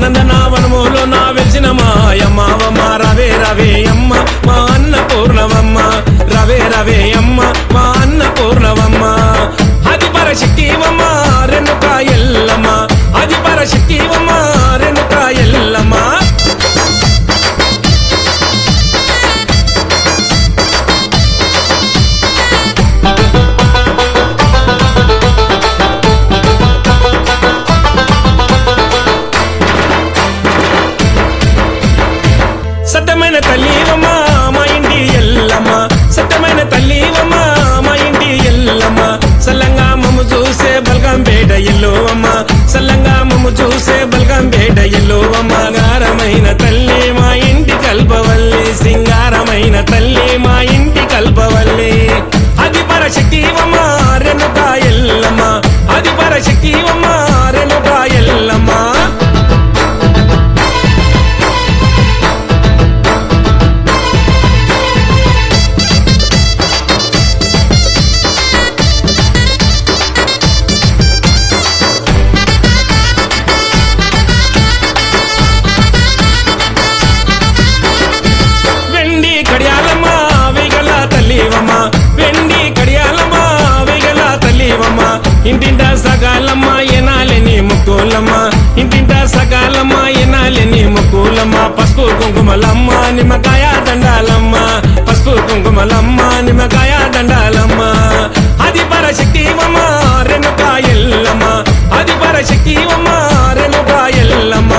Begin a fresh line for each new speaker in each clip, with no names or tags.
నందనావనములో నా వెలిసిన మాయమ్మావమ్మ రవే రవే అమ్మ మా అన్న పూర్ణవమ్మ రవే రవే అమ్మ మా అన్న పూర్ణవమ్మ అది పరశక్తివమ్మ రెనుక ఎల్లమ్మ అది పరశక్తివమ్మ రెనుక ఎల్లమ్మ సత్యమైన తల్లివమ్మ మా ఇంటి ఎల్లమ్మ సత్యమైన తల్లివమ్మ మా ఇంటి ఎల్లమ్మ సల్లంగా మమ్ము చూసే బల్గం బేట ఎల్లోవమ్మ సల్లంగా మమ్ము చూసే బల్గం బేట ఎల్లోవమ్మ గారమైన తల్లి మా ఇంటి కల్పవల్లి సింగారమైన తల్లి మా ఇంటి కల్పవల్లి అది పరశక్తివమ్మ రెనుక ఎల్లమ్మ అది పరశక్తివమ్మ రెనుక ఎల్లమ్మ వెండి కడియాలమ్మ వేగల తల్లివమ్మ వెండి కడియాలమ్మ వేగల తల్లివమ్మ ఇంటింట సగాలమ్మ ఎనాలని ముక్కులమ్మ ఇంటింట సగాలమ్మ ఎనాలని ముక్కులమ్మ పసుపు కుంకుమలమ్మ నిమ్మకాయ దండాలమ్మ పసుపు కుంకుమలమ్మ నిమ్మకాయ దండాలమ్మ అది పరశక్తివమ్మ రెనుక ఎల్లమ్మ అది పరశక్తివమ్మ రెనుక ఎల్లమ్మ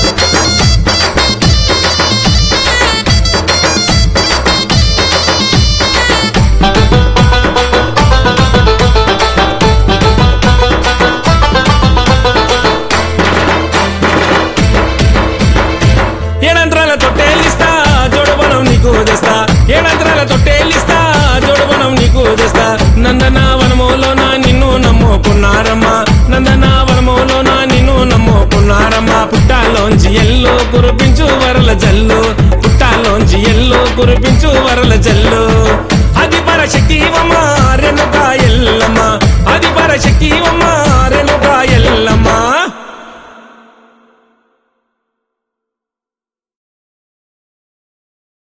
ఏడంత్రాల తొట్టేలిస్తా జోడుబనం నీకు తెస్తా ఏడంత్రాల తొట్టేలిస్తా జోడుబనం నీకు తెస్తా నందన వనములో నా నిన్ను నమ్ముకున్నారమ్మా నందన వనములో నా నిన్ను నమ్ముకున్నారమ్మా పుట్టాలోంచి ఎల్లు కురిపించు వరల జల్లు పుట్టాలోంచి ఎల్లు కురిపించు వరల జల్లు అది పరశక్తివమ్మ